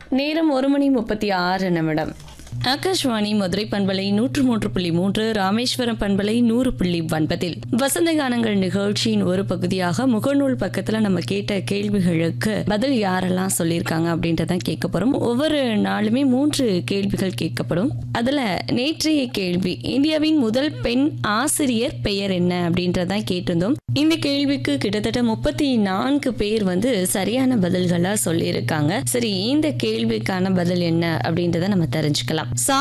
நேரம் ஒரு மணி முப்பத்தி ஆறு நிமிடம் ஆகாஷ்வாணி மதுரை பண்பலை நூற்று மூன்று புள்ளி மூன்று ராமேஸ்வரம் பண்பலை நூறு புள்ளி ஒன்பதில் வசந்த கானங்கள் நிகழ்ச்சியின் ஒரு பகுதியாக முகநூல் பக்கத்துல நம்ம கேட்ட கேள்விகளுக்கு பதில் யாரெல்லாம் சொல்லியிருக்காங்க அப்படின்றத கேட்க போறோம் ஒவ்வொரு நாளுமே மூன்று கேள்விகள் கேட்கப்படும் அதுல நேற்றைய கேள்வி இந்தியாவின் முதல் பெண் ஆசிரியர் பெயர் என்ன அப்படின்றதான் கேட்டிருந்தோம் இந்த கேள்விக்கு கிட்டத்தட்ட முப்பத்தி நான்கு பேர் வந்து சரியான பதில்களா சொல்லியிருக்காங்க சரி இந்த கேள்விக்கான பதில் என்ன அப்படின்றத நம்ம தெரிஞ்சுக்கலாம்